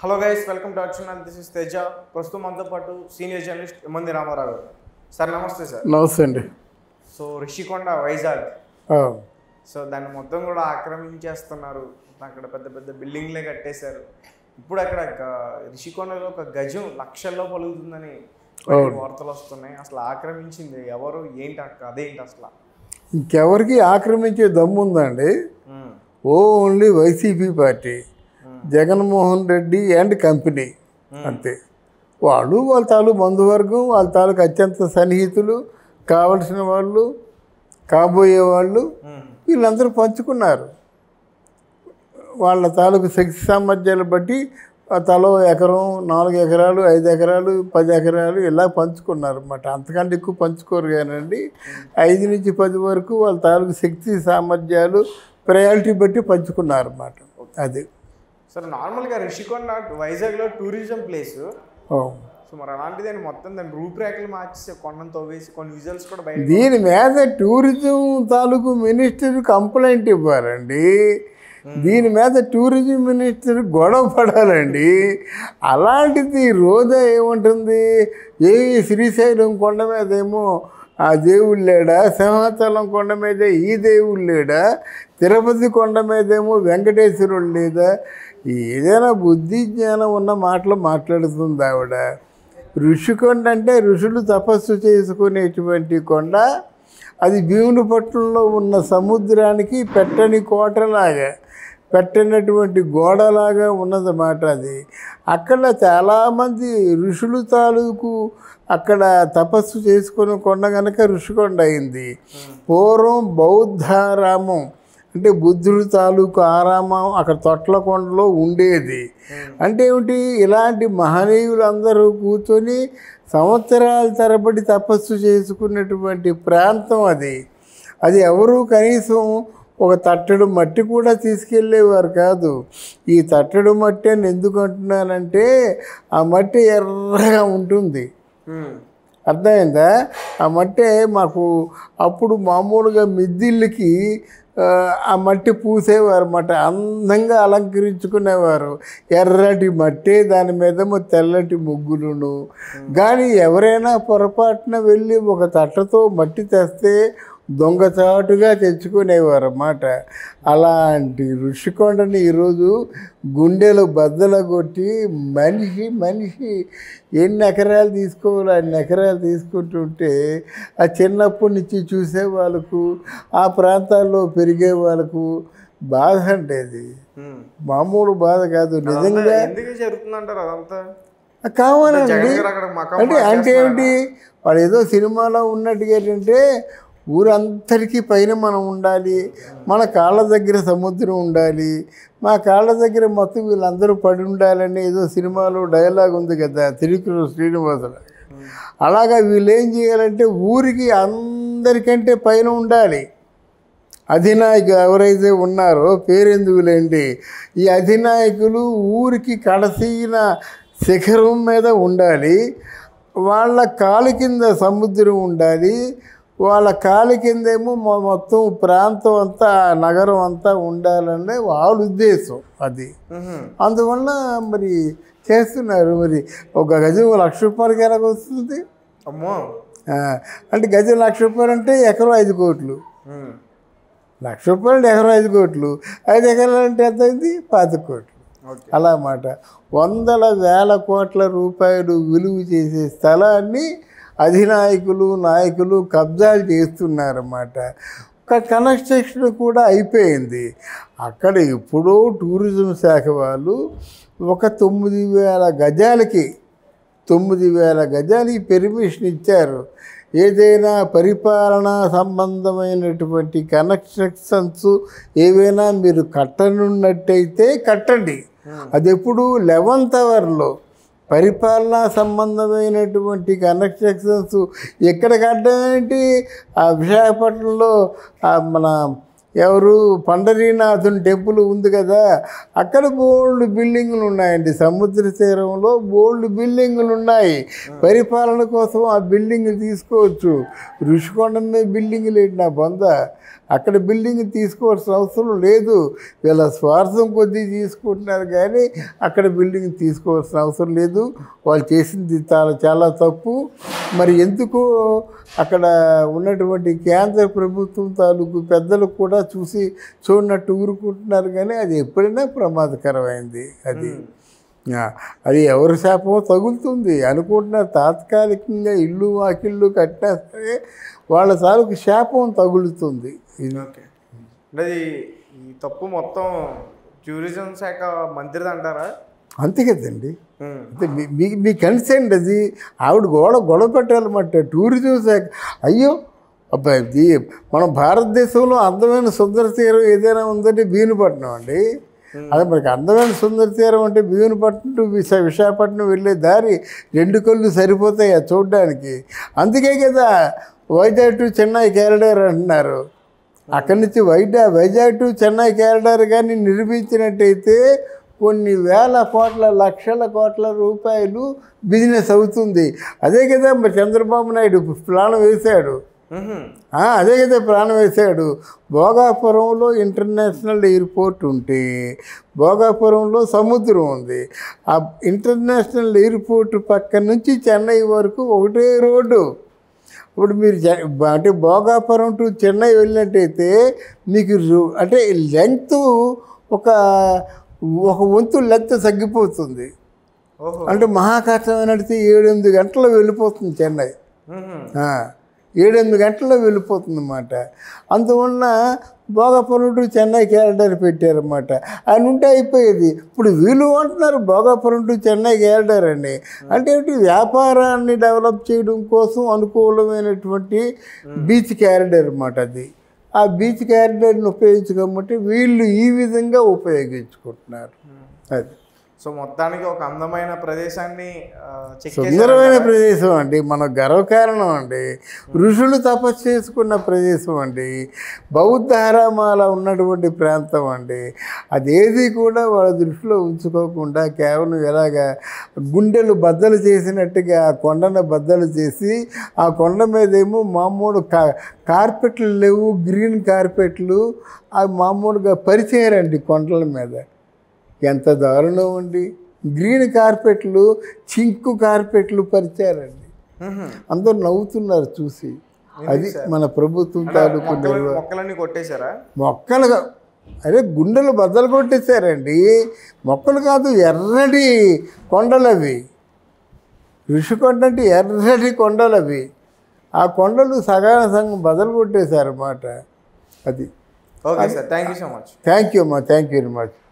Hello guys welcome to Arjun this is Teja ప్రస్తుతం మనతో పాటు సీనియర్ జర్నలిస్ట్ మంది రామారావు గారు సార్ నమస్తే సార్ నమస్తే అండి సో రిషికొండ వైజాగ్ ఆ, సో దాన్ని మొత్తం కూడా ఆక్రమించేస్తున్నారు అక్కడ పెద్ద పెద్ద బిల్డింగ్లే కట్టేశారు ఇప్పుడు అక్కడ గ- రిషికొండలో ఒక గజం లక్షల్లో పలుకుతుందని బయటకు వార్తలు వస్తున్నాయి అసలు ఆక్రమించింది ఎవరు ఏంటి అక్క అదేంటి అసలు ఇంకెవరికి ఆక్రమించే దమ్ము ఉందండి um, only YCP party Jaganmohan Reddy and company అంతే వాళ్ళు వాళ్ళ తాలూకు బంధువర్గం వాళ్ళ తాలూకు అత్యంత సన్నిహితులు కావలసిన వాళ్ళు కాబోయే వాళ్ళు ఉమ్, వీళ్ళందరూ పంచుకున్నారు వాళ్ళ తాలూకు శక్తి సామర్థ్యాలు బట్టి ఆ తలో ఎకరం నాలుగు ఎకరాలు ఐదు ఎకరాలు పది ఎకరాలు ఇలా పంచుకున్నారు అన్నమాట అంతకంటే ఎక్కువ పంచుకోరు కానండి ఐదు నుంచి పది వరకు వాళ్ళ తాలూకు శక్తి సామర్థ్యాలు ప్రయారిటీ బట్టి పంచుకున్నారు అన్నమాట అది సరే నార్మల్గా రిషికొండ వైజాగ్లో టూరిజం ప్లేస్ ఓ. సో మరి అలాంటిదని మొత్తం దాని రూపురేఖలు మార్చేసి కొండను తవ్వేసి కొన్ని విజువల్స్ కూడా బయట దీని మీద టూరిజం తాలూకు మినిస్టర్ కంప్లైంట్ ఇవ్వాలండి దీని మీద టూరిజం మినిస్టర్ గొడవ పడాలండి అలాంటిది రోజా ఏముంటుంది ఏ శ్రీశైలం కొండ మీద ఏమో ఆ దేవుడు లేడా సింహాచలం కొండ మీద ఈ దేవుడు లేడా తిరుపతి కొండ మీదేమో వెంకటేశ్వరుడు లేదా ఏదైనా బుద్ధి జ్ఞానం ఉన్న మాటలు మాట్లాడుతుంది ఆవిడ ఋషికొండ అంటే ఋషులు తపస్సు చేసుకునేటువంటి కొండ అది భీమునిపట్నంలో ఉన్న సముద్రానికి పెట్టని కోటలాగా పెట్టినటువంటి గోడలాగా ఉన్నదన్నమాట అది అక్కడ చాలామంది ఋషులు తాలూకు అక్కడ తపస్సు చేసుకుని కొండ కనుక ఋషికొండ అయింది పూర్వం బౌద్ధారామం అంటే బుద్ధుడు తాలూకు ఆరామం అక్కడ తొట్లకొండలో ఉండేది అంటే ఏమిటి ఇలాంటి మహనీయులందరూ కూర్చొని సంవత్సరాల తరబడి తపస్సు చేసుకున్నటువంటి ప్రాంతం అది అది ఎవరు కనీసం ఒక తట్టడు మట్టి కూడా తీసుకెళ్ళేవారు కాదు ఈ తట్టడు మట్టి అని ఎందుకు అంటున్నానంటే ఆ మట్టి ఎర్రగా ఉంటుంది ఉమ్, అర్థమైందా ఆ మట్టే మాకు అప్పుడు మామూలుగా మిద్దిళ్ళకి ఆ, ఆ మట్టి పూసేవారు అన్నమాట అందంగా అలంకరించుకునేవారు ఎర్రటి మట్టే దాని మీదేమో తెల్లటి ముగ్గులును కానీ ఎవరైనా పొరపాటున వెళ్ళి ఒక తట్టతో మట్టి తెస్తే దొంగచాటుగా తెచ్చుకునేవారు అన్నమాట అలాంటి ఋషికొండని ఈరోజు గుండెలు బద్దలు కొట్టి మనిషి మనిషి ఎన్ని ఎకరాలు తీసుకోవాలో అన్ని ఎకరాలు తీసుకుంటుంటే ఆ చిన్నప్పటి నుంచి చూసే వాళ్ళకు ఆ ప్రాంతాల్లో పెరిగే వాళ్ళకు బాధ అంటే అది ఉమ్. మామూలు బాధ కాదు నిజంగా అదంతా ఎందుకు జరుగుతుందంటారు అదంతా కావాలండి జగన్ గారు అక్కడ మకం అంటే అంటే ఏమిటి వాడు ఏదో సినిమాలో ఉన్నట్టుగా ఏంటంటే ఊరంతటికీ పైన మనం ఉండాలి మన కాళ్ళ దగ్గర సముద్రం ఉండాలి మా కాళ్ళ దగ్గర మొత్తం వీళ్ళందరూ పడి ఉండాలని ఏదో సినిమాలో డైలాగ్ ఉంది కదా తిరుకురు శ్రీనివాసులు అలాగా వీళ్ళు ఏం చేయాలంటే ఊరికి అందరికంటే పైన ఉండాలి అధినాయకులు ఎవరైతే ఉన్నారో పేరెందుకులేండి ఈ అధినాయకులు ఊరికి కడసిన శిఖరం మీద ఉండాలి వాళ్ళ కాలు కింద సముద్రం ఉండాలి వాళ్ళ కాలు కిందేమో మొ- మొత్తం ప్రాంతం అంతా నగరం అంతా ఉండాలనే వాళ్ళ ఉద్దేశం అది ఉహుం. అందువల్ల మరి చేస్తున్నారు మరి ఒక గజం లక్ష రూపాయలకి ఎలాగ వస్తుంది అమ్మో ఆ, అంటే గజం లక్ష రూపాయలు అంటే ఎకరం ఐదు కోట్లు ఉమ్, లక్ష రూపాయలు అంటే ఎకరం ఐదు కోట్లు ఐదు ఎకరాలు అంటే ఎంత అయింది పాతిక కోట్లు ఓకే అలా మాట వందల వేల కోట్ల రూపాయలు విలువ చేసే స్థలాన్ని అధినాయకులు నాయకులు కబ్జాలు చేస్తున్నారన్నమాట ఒక కన్స్ట్రక్షన్ కూడా అయిపోయింది అక్కడ ఎప్పుడో టూరిజం శాఖ వాళ్ళు ఒక తొమ్మిది వేల గజాలకి తొమ్మిది వేల గజాలకి పెర్మిషన్ ఇచ్చారు ఏదైనా పరిపాలన సంబంధమైనటువంటి కన్స్ట్రక్షన్స్ ఏవైనా మీరు కట్టనున్నట్టయితే కట్టండి అది ఎప్పుడు లెవెన్త్ అవర్లో పరిపాలనా సంబంధమైనటువంటి కన్స్ట్రక్షన్స్ ఎక్కడ కట్టడం ఏంటి ఆ విశాఖపట్నంలో ఆ మన ఎవరు పండరీనాథుని టెంపుల్ ఉంది కదా అక్కడ బోల్డ్ బిల్డింగులు ఉన్నాయండి సముద్ర తీరంలో బోల్డ్ బిల్డింగులు ఉన్నాయి పరిపాలన కోసం ఆ బిల్డింగ్ తీసుకోవచ్చు ఋషికొండ మీద బిల్డింగులు ఏంటి నా బొంద అక్కడ బిల్డింగ్ తీసుకోవాల్సిన అవసరం లేదు వీళ్ళ స్వార్థం కొద్దీ తీసుకుంటున్నారు కానీ అక్కడ బిల్డింగ్ తీసుకోవాల్సిన అవసరం లేదు వాళ్ళు చేసింది చాలా చాలా తప్పు మరి ఎందుకు అక్కడ ఉన్నటువంటి కేంద్ర ప్రభుత్వం తాలూకు పెద్దలు కూడా చూసి చూడనట్టు ఊరుకుంటున్నారు కానీ అది ఎప్పుడైనా ప్రమాదకరమైంది అది ఆ, అది ఎవరి శాపమో తగులుతుంది అనుకుంటున్నారు తాత్కాలికంగా ఇల్లు వాకిళ్ళు కట్టినా సరే వాళ్ళ తాలూకు శాపం తగులుతుంది ఇది ఓకే అంటే అది ఈ తప్పు మొత్తం టూరిజం శాఖ మంత్రిది అంటారా అంతే కదండి ఉమ్. అంటే మీ- మీ మీ కన్సెంట్ అది ఆవిడ గొడవ గొడవ పెట్టాలన్నమాట టూరిజం శాఖ అయ్యో అబ్బాయి ఇది మన భారతదేశంలో అందమైన సుందర తీరం ఏదైనా ఉందంటే భీమునిపట్నం అండి అదే మనకి అందమైన సుందర తీరం అంటే భీమునిపట్నం టు విశ విశాఖపట్నం వెళ్ళే దారి రెండు కళ్ళు సరిపోతాయి అది చూడడానికి అందుకే కదా వైజాగ్ టు చెన్నై క్యారిడార్ అంటున్నారు అక్కడి నుంచి వైజాగ్ వైజాగ్ టు చెన్నై క్యారిడార్ కానీ నిర్మించినట్టయితే కొన్ని వేల కోట్ల లక్షల కోట్ల రూపాయలు బిజినెస్ అవుతుంది అదే కదా మరి చంద్రబాబు నాయుడు ప్లాన్ వేశాడు ఉహుం. ఆ, అదే కదా ప్రాణం వేశాడు భోగాపురంలో ఇంటర్నేషనల్ ఎయిర్పోర్ట్ ఉంటే భోగాపురంలో సముద్రం ఉంది ఆ ఇంటర్నేషనల్ ఎయిర్పోర్ట్ పక్క నుంచి చెన్నై వరకు ఒకటే రోడ్డు ఇప్పుడు మీరు చె- అంటే భోగాపురం టు చెన్నై వెళ్ళినట్టయితే మీకు రు- అంటే లెంగ్త్ ఒక ఒక వంతు లెంగ్త్ తగ్గిపోతుంది ఓహో అంటే మహాకష్టం నడిచి ఏడు ఎనిమిది గంటల్లో వెళ్ళిపోతుంది చెన్నై ఉహుం. ఆ, ఏడెనిమిది గంటల్లో వెళ్ళిపోతుంది అన్నమాట అందువలన భోగాపురం టు చెన్నై క్యారిడర్ పెట్టారన్నమాట ఆయన ఉంటే అయిపోయేది ఇప్పుడు వీళ్ళు అంటున్నారు భోగాపురం టు చెన్నై క్యారిడర్ అని అంటే ఏంటి వ్యాపారాన్ని డెవలప్ చేయడం కోసం అనుకూలమైనటువంటి బీచ్ క్యారిడర్ అన్నమాట అది ఆ బీచ్ క్యారిడర్ని ఉపయోగించుకోమంటే వీళ్ళు ఈ విధంగా ఉపయోగించుకుంటున్నారు అది సో మొత్తానికి ఒక అందమైన ప్రదేశాన్ని ఆ, చెక్ సుందరమైన ప్రదేశం అండి మన గర్వకారణం అండి ఋషులు తపస్సు చేసుకున్న ప్రదేశం అండి బౌద్ధ హరామాల ఉన్నటువంటి ప్రాంతం అండి అదేది కూడా వాళ్ళ దృష్టిలో ఉంచుకోకుండా కేవలం ఎలాగా గుండెలు బద్దలు చేసినట్టుగా ఆ కొండను బద్దలు చేసి ఆ కొండ మీద ఏమో మామూలు కా కార్పెట్లు లేవు గ్రీన్ కార్పెట్లు అవి మామూలుగా పరిచయారండి కొండల మీద ఎంత దారుణం అండి గ్రీన్ కార్పెట్లు చింకు కార్పెట్లు పరిచారండి ఉహుం. అందరూ నవ్వుతున్నారు చూసి అది మన ప్రభుత్వం తాలూకు మొక్కలు నిర్వ మొక్కలన్నీ కొట్టేశారా మొక్కలుగా అదే గుండెలు బద్దలు కొట్టేశారండి మొక్కలు కాదు ఎర్రటి కొండలు అవి ఋషికొండ అంటే ఎర్రటి కొండలు అవి ఆ కొండలు సగాన సగం బదలు కొట్టేశారన్నమాట అది okay sir thank you so much thank you అమ్మా థ్యాంక్ యూ వెరీ మచ్